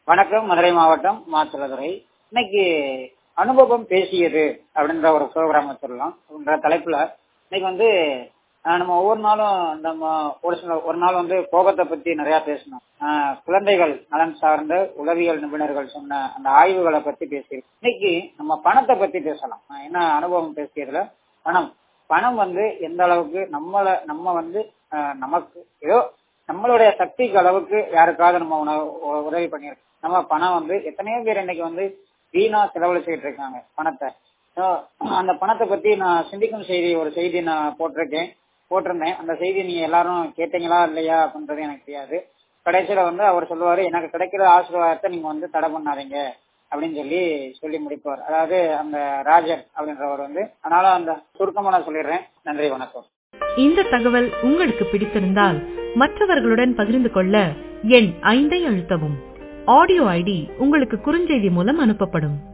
வணக்கம் மதுரை மாவட்டம் மாச்சலதுறை இன்னைக்கு அனுபவம் பேசியது அப்படின்ற ஒரு ப்ரோக்ராம் வச்சிடலாம் அப்படின்ற தலைப்புல இன்னைக்கு வந்து ஆஹ், நம்ம ஒவ்வொரு நாளும் நம்ம ஒரு சில ஒரு நாள் வந்து கோபத்தை பத்தி நிறைய பேசணும் ஆஹ், குழந்தைகள் நலன் சார்ந்த உளவியல் நிபுணர்கள் சொன்ன அந்த ஆய்வுகளை பத்தி பேசியிருக்கோம் இன்னைக்கு நம்ம பணத்தை பத்தி பேசலாம் ஆஹ், என்ன அனுபவம் பேசியதுல பணம் பணம் வந்து எந்த அளவுக்கு நம்மள நம்ம வந்து ஆஹ், நமக்கு ஏதோ நம்மளுடைய சக்திக்கு அளவுக்கு யாருக்காவது நம்ம உணவு உ- உதவி பண்ணியிருக்கோம் நம்ம பணம் வந்து எத்தனையோ பேர் இன்னைக்கு வந்து வீணா செலவழிச்சுட்டு இருக்காங்க பணத்தை So, அந்த பணத்தை பத்தி நான் சிந்திக்கும் செய்தி ஒரு செய்தி நான் போட்டிருக்கேன் போட்டிருந்தேன் அந்த செய்தி நீங்க எல்லாரும் கேட்டீங்களா இல்லையா அப்படின்றது எனக்கு தெரியாது கடைசியில வந்து அவர் சொல்லுவாரு எனக்கு கிடைக்கிற ஆசீர்வாதத்தை நீங்க வந்து தடை பண்ணாதீங்க அப்படின்னு சொல்லி சொல்லி முடிப்பார் அதாவது அந்த ராஜன் அப்படின்றவர் வந்து அதனால அந்த சுருக்கமா நான் சொல்லிடுறேன் நன்றி வணக்கம் இந்த தகவல் உங்களுக்கு பிடித்திருந்தால் மற்றவர்களுடன் பகிர்ந்து கொள்ள எண் ஐந்தை அழுத்தவும் ஆடியோ ஐடி உங்களுக்கு குறுஞ்செய்தி மூலம் அனுப்பப்படும்